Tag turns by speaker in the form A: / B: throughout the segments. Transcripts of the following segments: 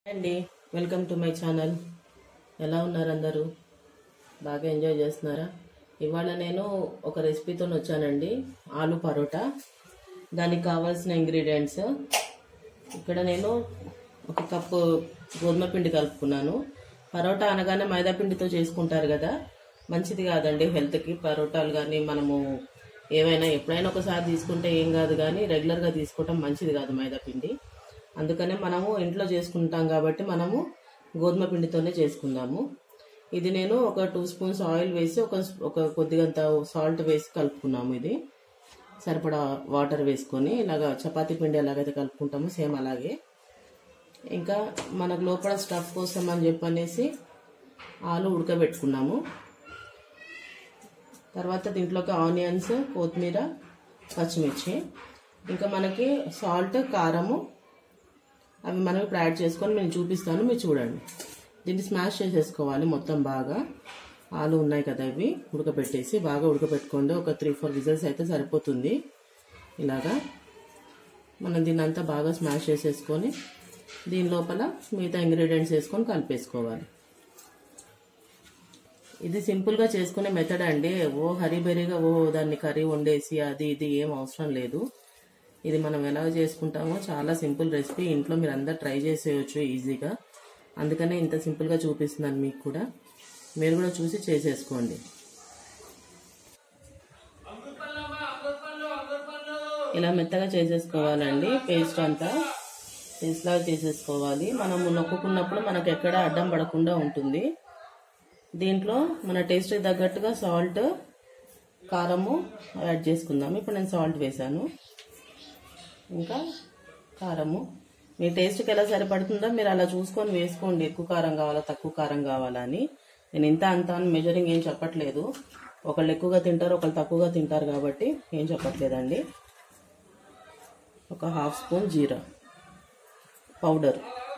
A: అండి welcome to my channel ఎలా ఉన్నారు అందరూ బాగా ఎంజాయ్ చేస్తున్నారా ఇవాళ నేను ఒక రెసిపీతో వచ్చానండి ఆలు పరోటా దానికి కావాల్సిన ఇంగ్రీడియంట్స్ ఇక్కడ నేను ఒక కప్పు గోధుమ పిండి కలుపుకున్నాను పరోటా అనగానే మైదా పిండితో చేసుకుంటారు కదా మంచిది కాదండి హెల్త్కి పరోటాలు కానీ మనము ఏవైనా ఎప్పుడైనా ఒకసారి తీసుకుంటే ఏం కాదు కానీ రెగ్యులర్గా తీసుకోవటం మంచిది కాదు మైదా పిండి అందుకనే మనము ఇంట్లో చేసుకుంటాం కాబట్టి మనము గోధుమ పిండితోనే చేసుకుందాము ఇది నేను ఒక టూ స్పూన్స్ ఆయిల్ వేసి ఒక ఒక కొద్దిగంత సాల్ట్ వేసి కలుపుకున్నాము ఇది సరిపడా వాటర్ వేసుకొని ఇలాగా చపాతీ పిండి ఎలాగైతే కలుపుకుంటామో సేమ్ అలాగే ఇంకా మనకు లోపల స్టఫ్ కోసం అని చెప్పనేసి ఆలు ఉడకబెట్టుకున్నాము తర్వాత దీంట్లోకి ఆనియన్స్ కొత్తిమీర పచ్చిమిర్చి ఇంకా మనకి సాల్ట్ కారము అవి మనం ఇప్పుడు యాడ్ చేసుకొని నేను చూపిస్తాను మీరు చూడండి దీన్ని స్మాష్ చేసేసుకోవాలి మొత్తం బాగా ఆలు ఉన్నాయి కదా ఇవి ఉడకబెట్టేసి బాగా ఉడకబెట్టుకోండి ఒక త్రీ ఫోర్ విజిల్స్ అయితే సరిపోతుంది ఇలాగా మనం దీన్ని అంతా బాగా స్మాష్ చేసేసుకొని దీని లోపల మిగతా ఇంగ్రీడియంట్స్ వేసుకొని కలిపేసుకోవాలి ఇది సింపుల్గా చేసుకునే మెథడ్ అండి ఓ హరీబెరీగా ఓ దాన్ని కర్రీ వండేసి అది ఇది ఏం అవసరం లేదు ఇది మనం ఎలా చేసుకుంటామో చాలా సింపుల్ రెసిపీ ఇంట్లో మీరు అందరు ట్రై చేసేయచ్చు ఈజీగా అందుకనే ఇంత సింపుల్గా చూపిస్తున్నాను మీకు కూడా మీరు కూడా చూసి చేసేసుకోండి ఇలా మెత్తగా చేసేసుకోవాలండి పేస్ట్ అంతా పేస్ట్ లాగా చేసేసుకోవాలి మనము నొక్కుకున్నప్పుడు మనకు ఎక్కడ అడ్డం పడకుండా ఉంటుంది దీంట్లో మన టేస్ట్కి తగ్గట్టుగా సాల్ట్ కారము యాడ్ చేసుకుందాము ఇప్పుడు నేను సాల్ట్ వేసాను ఇంకా కారము మీ టేస్ట్కి ఎలా సరిపడుతుందో మీరు అలా చూసుకొని వేసుకోండి ఎక్కువ కారం కావాలా తక్కువ కారం కావాలా అని నేను ఇంత అంత అని మెజరింగ్ ఏం చెప్పట్లేదు ఒకళ్ళు ఎక్కువగా తింటారు ఒకళ్ళు తక్కువగా తింటారు కాబట్టి ఏం చెప్పట్లేదండి ఒక హాఫ్ స్పూన్ జీరా పౌడర్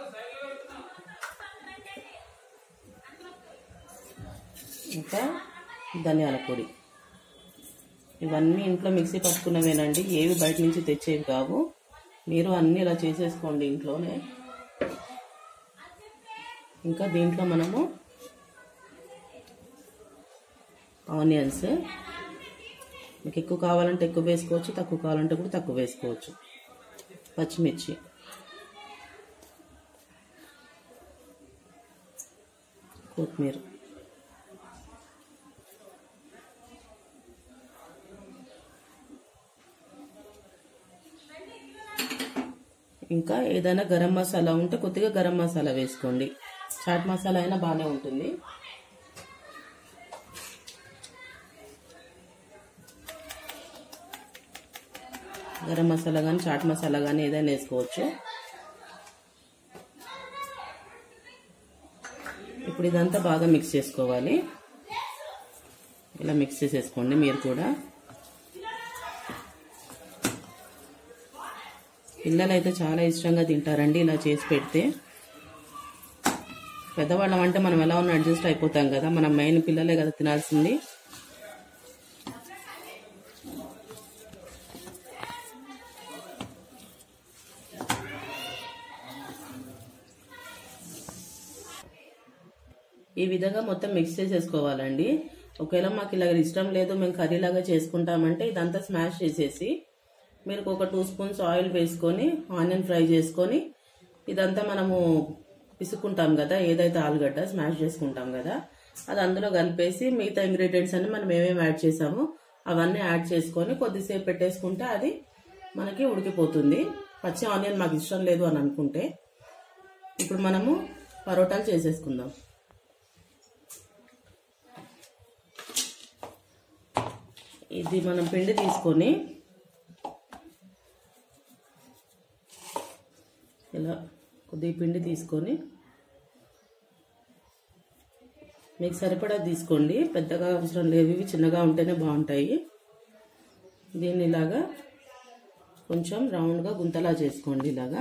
A: ఇంకా ధనియాల పొడి ఇవన్నీ ఇంట్లో మిక్సీ పట్టుకున్నవేనండి ఏవి బయట నుంచి తెచ్చేవి కావు మీరు అన్నీ ఇలా చేసేసుకోండి ఇంట్లోనే ఇంకా దీంట్లో మనము ఆనియన్స్ మీకు ఎక్కువ కావాలంటే ఎక్కువ వేసుకోవచ్చు తక్కువ కావాలంటే కూడా తక్కువ వేసుకోవచ్చు పచ్చిమిర్చి కొత్తిమీర ఇంకా ఏదైనా గరం మసాలా ఉంటే కొద్దిగా గరం మసాలా వేసుకోండి చాట్ మసాలా అయినా బాగానే ఉంటుంది గరం మసాలా కానీ చాట్ మసాలా కానీ ఏదైనా వేసుకోవచ్చు ఇప్పుడు ఇదంతా బాగా మిక్స్ చేసుకోవాలి ఇలా మిక్స్ చేసేసుకోండి మీరు కూడా పిల్లలు అయితే చాలా ఇష్టంగా తింటారండి ఇలా చేసి పెడితే పెద్దవాళ్ళం అంటే మనం ఎలా ఉన్నా అడ్జస్ట్ అయిపోతాం కదా మనం మెయిన్ పిల్లలే కదా తినాల్సింది ఈ విధంగా మొత్తం మిక్స్ చేసేసుకోవాలండి ఒకవేళ మాకు ఇలా ఇష్టం లేదు మేము కర్రీ లాగా చేసుకుంటామంటే ఇదంతా స్మాష్ చేసేసి మీరు ఒక టూ స్పూన్స్ ఆయిల్ వేసుకొని ఆనియన్ ఫ్రై చేసుకొని ఇదంతా మనము పిసుకుంటాం కదా ఏదైతే ఆలుగడ్డ స్మాష్ చేసుకుంటాం కదా అది అందులో కలిపేసి మిగతా ఇంగ్రీడియంట్స్ అన్ని మనం ఏమేమి యాడ్ చేసామో అవన్నీ యాడ్ చేసుకొని కొద్దిసేపు పెట్టేసుకుంటే అది మనకి ఉడికిపోతుంది పచ్చి ఆనియన్ మాకు ఇష్టం లేదు అని అనుకుంటే ఇప్పుడు మనము పరోటాలు చేసేసుకుందాం ఇది మనం పిండి తీసుకొని ఇలా కొద్దిగా పిండి తీసుకొని మీకు సరిపడా తీసుకోండి పెద్దగా అవసరం లేవు ఇవి చిన్నగా ఉంటేనే బాగుంటాయి దీన్ని ఇలాగా కొంచెం రౌండ్గా గుంతలా చేసుకోండి ఇలాగా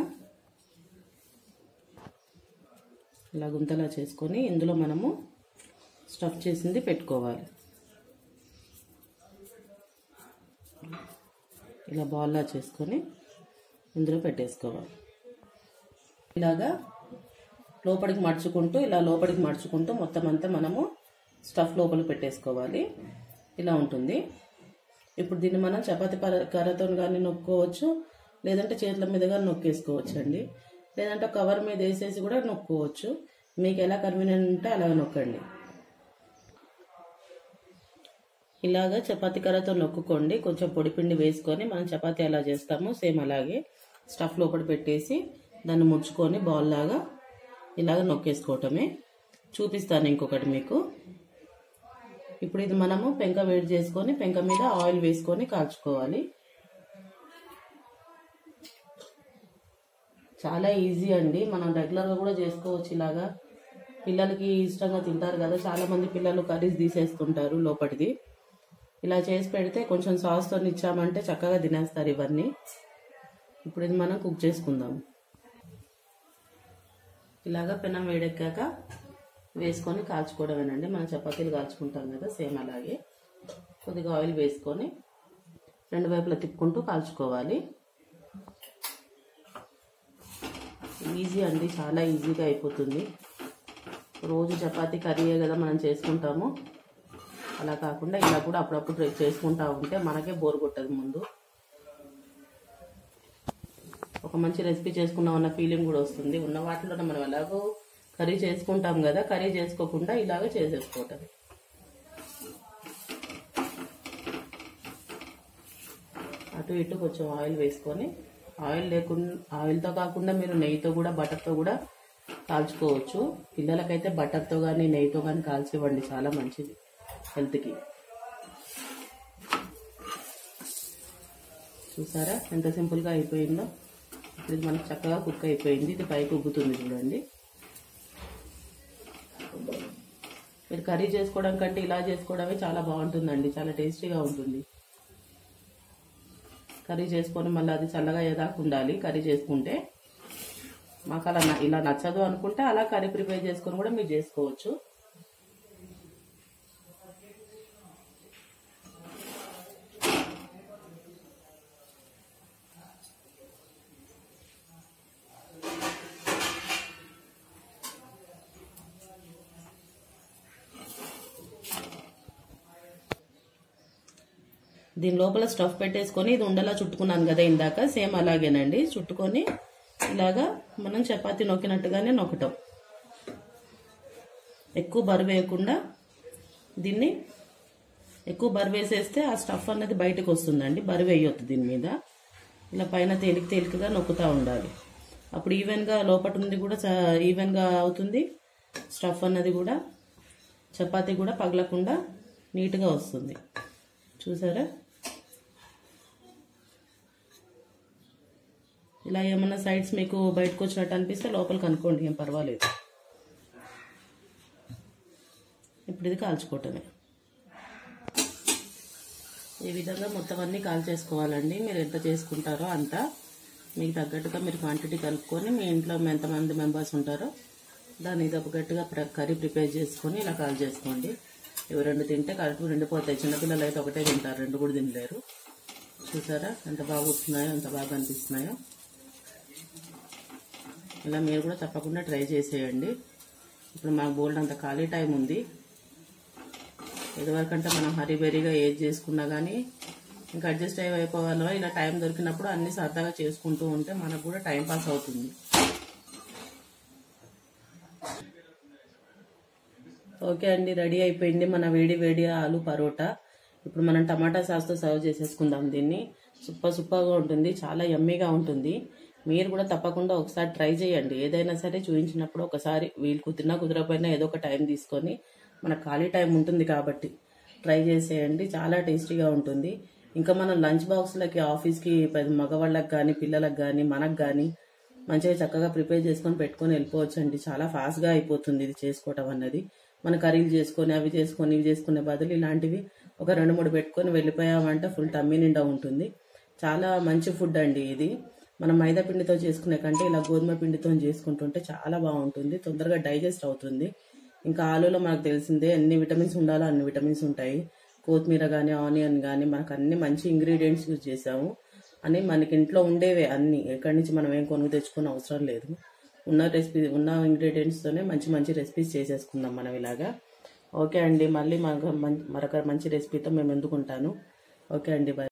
A: ఇలా గుంతలా చేసుకొని ఇందులో మనము స్టఫ్ చేసింది పెట్టుకోవాలి ఇలా బాల్లా చేసుకొని ఇందులో పెట్టేసుకోవాలి ఇలాగా లోపలికి మడుచుకుంటూ ఇలా లోపలికి మడుచుకుంటూ మొత్తం అంతా మనము స్టఫ్ లోపలికి పెట్టేసుకోవాలి ఇలా ఉంటుంది ఇప్పుడు దీన్ని మనం చపాతీ పర- కర్రతో కానీ నొక్కోవచ్చు లేదంటే చేతుల మీద కానీ నొక్కేసుకోవచ్చు అండి లేదంటే కవర్ మీద వేసేసి కూడా నొక్కోవచ్చు మీకు ఎలా కన్వీనియంట్ ఉంటే అలాగ నొక్కండి ఇలాగా చపాతీ కర్రతో నొక్కుకోండి కొంచెం పొడి పిండి వేసుకొని మనం చపాతీ ఎలా చేస్తామో సేమ్ అలాగే స్టఫ్ లోపల పెట్టేసి దాన్ని ముడుచుకొని బాల్ లాగా ఇలాగ నొక్కేసుకోవటమే చూపిస్తాను ఇంకొకటి మీకు ఇప్పుడు ఇది మనము పెంక వేడి చేసుకొని పెంక మీద ఆయిల్ వేసుకొని కాల్చుకోవాలి చాలా ఈజీ అండి మనం రెగ్యులర్గా కూడా చేసుకోవచ్చు ఇలాగా పిల్లలకి ఇష్టంగా తింటారు కదా చాలా మంది పిల్లలు కర్రీస్ తీసేస్తుంటారు లోపటిది ఇలా చేసి పెడితే కొంచెం సాస్తో ఇచ్చామంటే చక్కగా తినేస్తారు ఇవన్నీ ఇప్పుడు ఇది మనం కుక్ చేసుకుందాం ఇలాగా పెనం వేడెక్కాక వేసుకొని కాల్చుకోవడమేనండి మనం చపాతీలు కాల్చుకుంటాం కదా సేమ్ అలాగే కొద్దిగా ఆయిల్ వేసుకొని రెండు వైపులా తిప్పుకుంటూ కాల్చుకోవాలి ఈజీ అండి చాలా ఈజీగా అయిపోతుంది రోజు చపాతీ కర్రీయే కదా మనం చేసుకుంటాము అలా కాకుండా ఇలా కూడా అప్పుడప్పుడు ట్రై చేసుకుంటా ఉంటే మనకే బోర్ కొట్టదు ముందు ఒక మంచి రెసిపీ చేసుకున్నాం అన్న ఫీలింగ్ కూడా వస్తుంది ఉన్న వాటిలో మనం ఎలాగో కర్రీ చేసుకుంటాం కదా కర్రీ చేసుకోకుండా ఇలాగ చేసేసుకోవటం అటు ఇటు కొంచెం ఆయిల్ వేసుకొని ఆయిల్ లేకుండా ఆయిల్తో కాకుండా మీరు నెయ్యితో కూడా బటర్తో కూడా కాల్చుకోవచ్చు పిల్లలకైతే బటర్తో కానీ నెయ్యితో కానీ కాల్చివ్వండి చాలా మంచిది హెల్త్కి చూసారా ఎంత సింపుల్గా అయిపోయిందో ఇప్పుడు ఇది మనకు చక్కగా కుక్ అయిపోయింది ఇది పైకి ఉబ్బుతుంది చూడండి మీరు కర్రీ చేసుకోవడం కంటే ఇలా చేసుకోవడమే చాలా బాగుంటుందండి చాలా టేస్టీగా ఉంటుంది కర్రీ చేసుకొని మళ్ళీ అది చల్లగా ఏదాకా ఉండాలి కర్రీ చేసుకుంటే మాకు అలా న- ఇలా నచ్చదు అనుకుంటే అలా కర్రీ ప్రిపేర్ చేసుకొని కూడా మీరు చేసుకోవచ్చు దీని లోపల స్టఫ్ పెట్టేసుకొని ఇది ఉండలా చుట్టుకున్నాను కదా ఇందాక సేమ్ అలాగేనండి చుట్టుకొని ఇలాగా మనం చపాతీ నొక్కినట్టుగానే నొక్కటం ఎక్కువ బరువు వేయకుండా దీన్ని ఎక్కువ బరువు వేసేస్తే ఆ స్టఫ్ అనేది బయటకు వస్తుందండి బరువు వేయొద్దు దీని మీద ఇలా పైన తేలిక తేలికగా నొక్కుతూ ఉండాలి అప్పుడు ఈవెన్గా లోపట ఉంది కూడా చ- ఈవెన్గా అవుతుంది స్టఫ్ అన్నది కూడా చపాతీ కూడా పగలకుండా నీట్గా వస్తుంది చూసారా ఇలా ఏమన్నా సైడ్స్ మీకు బయటకు వచ్చినట్టు అనిపిస్తే లోపలికి అనుకోండి ఏం పర్వాలేదు ఇప్పుడు ఇది కాల్చుకోవటమే ఈ విధంగా మొత్తం అన్నీ కాల్చేసుకోవాలండి మీరు ఎంత చేసుకుంటారో అంత మీకు తగ్గట్టుగా మీరు క్వాంటిటీ కలుపుకొని మీ ఇంట్లో ఎంతమంది మెంబర్స్ ఉంటారో దాన్ని తగ్గట్టుగా ప్ర- కర్రీ ప్రిపేర్ చేసుకొని ఇలా కాల్ చేసుకోండి ఇవి రెండు తింటే కడుపు నిండిపోతాయి చిన్నపిల్లలు అయితే ఒకటే తింటారు రెండు కూడా తినలేరు చూసారా ఎంత బాగా వస్తున్నాయో ఎంత బాగా అనిపిస్తున్నాయో ఇలా మీరు కూడా తప్పకుండా ట్రై చేసేయండి ఇప్పుడు మాకు బోల్డ్ అంత ఖాళీ టైం ఉంది ఇదివరకంటే మనం హరీబెరీగా ఏది చేసుకున్నా కానీ ఇంకా అడ్జస్ట్ అయ్యి అయిపోవాలో ఇలా టైం దొరికినప్పుడు అన్ని సరదాగా చేసుకుంటూ ఉంటే మనకు కూడా టైం పాస్ అవుతుంది ఓకే అండి రెడీ అయిపోయింది మన వేడి వేడి ఆలు పరోటా ఇప్పుడు మనం టమాటా సాస్తో సర్వ్ చేసేసుకుందాం దీన్ని సూపర్ సూపర్గా ఉంటుంది చాలా యమ్మీగా ఉంటుంది మీరు కూడా తప్పకుండా ఒకసారి ట్రై చేయండి ఏదైనా సరే చూపించినప్పుడు ఒకసారి వీలు కుదిరినా కుదరకపోయినా ఏదో ఒక టైం తీసుకొని మన ఖాళీ టైం ఉంటుంది కాబట్టి ట్రై చేసేయండి చాలా టేస్టీగా ఉంటుంది ఇంకా మనం లంచ్ బాక్స్లకి ఆఫీస్కి పెద్ద మగవాళ్ళకి కానీ పిల్లలకు కానీ మనకు కానీ మంచిగా చక్కగా ప్రిపేర్ చేసుకొని పెట్టుకొని వెళ్ళిపోవచ్చు అండి చాలా ఫాస్ట్గా అయిపోతుంది ఇది చేసుకోవటం అన్నది మన కర్రీలు చేసుకొని అవి చేసుకొని ఇవి చేసుకునే బదులు ఇలాంటివి ఒక రెండు మూడు పెట్టుకొని వెళ్ళిపోయామంటే ఫుల్ టమ్మీ నిండా ఉంటుంది చాలా మంచి ఫుడ్ అండి ఇది మనం మైదా పిండితో చేసుకునే కంటే ఇలా గోధుమ పిండితో చేసుకుంటుంటే చాలా బాగుంటుంది తొందరగా డైజెస్ట్ అవుతుంది ఇంకా ఆలులో మనకు తెలిసిందే ఎన్ని విటమిన్స్ ఉండాలో అన్ని విటమిన్స్ ఉంటాయి కొత్తిమీర కానీ ఆనియన్ కానీ మనకు అన్ని మంచి ఇంగ్రీడియంట్స్ యూజ్ చేసాము అని మనకి ఇంట్లో ఉండేవే అన్ని ఎక్కడి నుంచి మనం ఏం కొనుక్కు తెచ్చుకునే అవసరం లేదు ఉన్న రెసిపీ ఉన్న ఇంగ్రీడియంట్స్తోనే మంచి మంచి రెసిపీస్ చేసేసుకుందాం మనం ఇలాగా ఓకే అండి మళ్ళీ మనకు మరొక మంచి రెసిపీతో మేము ఎందుకుంటాను ఓకే అండి బాయ్